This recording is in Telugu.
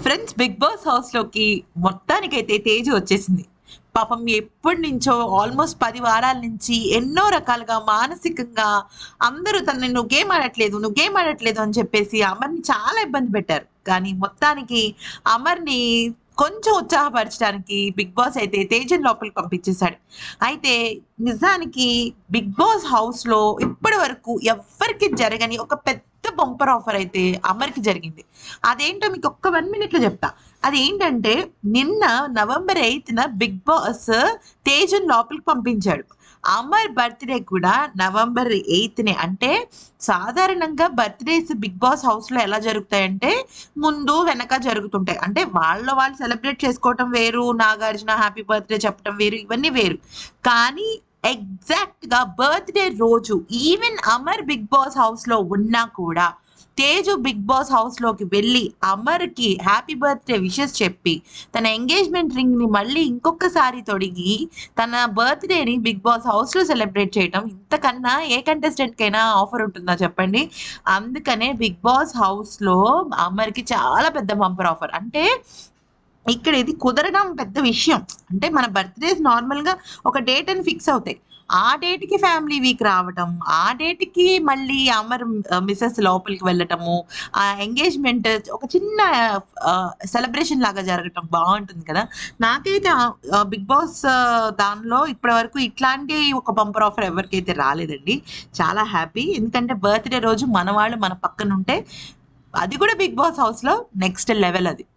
ఫ్రెండ్స్ బిగ్ బాస్ హౌస్లోకి మొత్తానికైతే తేజు వచ్చేసింది పాపం ఎప్పటి నుంచో ఆల్మోస్ట్ పది వారాల నుంచి ఎన్నో రకాలుగా మానసికంగా అందరూ తనని నువ్వు గేమ్ ఆడట్లేదు నువ్వు గేమ్ ఆడట్లేదు అని చెప్పేసి అమర్ని చాలా ఇబ్బంది పెట్టారు కానీ మొత్తానికి అమర్ని కొంచెం ఉత్సాహపరచడానికి బిగ్ బాస్ అయితే తేజన్ లోపలికి పంపించేశాడు అయితే నిజానికి బిగ్ బాస్ హౌస్ లో ఇప్పటి వరకు ఎవ్వరికి జరగని ఒక పెద్ద బంపర్ ఆఫర్ అయితే అమర్కి జరిగింది అదేంటో మీకు ఒక్క వన్ మినిట్ లో చెప్తా అదేంటంటే నిన్న నవంబర్ ఎయిత్ న బిగ్ బాస్ తేజన్ లోపలికి పంపించాడు అమర్ బర్త్డే కూడా నవంబర్ ఎయిత్ నే అంటే సాధారణంగా బర్త్డేస్ బిగ్ బాస్ హౌస్ లో ఎలా జరుగుతాయంటే ముందు వెనక జరుగుతుంటాయి అంటే వాళ్ళ వాళ్ళు సెలబ్రేట్ చేసుకోవటం వేరు నాగార్జున హ్యాపీ బర్త్డే చెప్పడం వేరు ఇవన్నీ వేరు కానీ ఎగ్జాక్ట్ గా బర్త్డే రోజు even Amar big boss house లో ఉన్నా కూడా తేజు బిగ్ బాస్ హౌస్ లోకి వెళ్ళి అమర్కి హ్యాపీ బర్త్డే విషెస్ చెప్పి తన ఎంగేజ్మెంట్ రింగ్ ని మళ్ళీ ఇంకొకసారి తొడిగి తన బర్త్డేని బిగ్ బాస్ హౌస్ లో సెలబ్రేట్ చేయటం ఇంతకన్నా ఏ కంటెస్టెంట్ కైనా ఆఫర్ ఉంటుందా చెప్పండి అందుకనే బిగ్ బాస్ హౌస్ లో అమర్కి చాలా పెద్ద బంపర్ ఆఫర్ అంటే ఇక్కడ ఇది కుదరడం పెద్ద విషయం అంటే మన బర్త్డేస్ నార్మల్గా ఒక డేట్ అని ఫిక్స్ అవుతాయి ఆ డేట్కి ఫ్యామిలీ వీక్ రావటం ఆ డేట్కి మళ్ళీ అమర్ మిస్సెస్ లోపలికి వెళ్ళటము ఆ ఎంగేజ్మెంట్ ఒక చిన్న సెలబ్రేషన్ లాగా జరగటం బాగుంటుంది కదా నాకైతే బిగ్ బాస్ దానిలో ఇప్పటి వరకు ఇట్లాంటి ఒక బంపర్ ఆఫర్ ఎవరికైతే రాలేదండి చాలా హ్యాపీ ఎందుకంటే బర్త్డే రోజు మన వాళ్ళు మన పక్కన ఉంటే అది కూడా బిగ్ బాస్ హౌస్లో నెక్స్ట్ లెవెల్ అది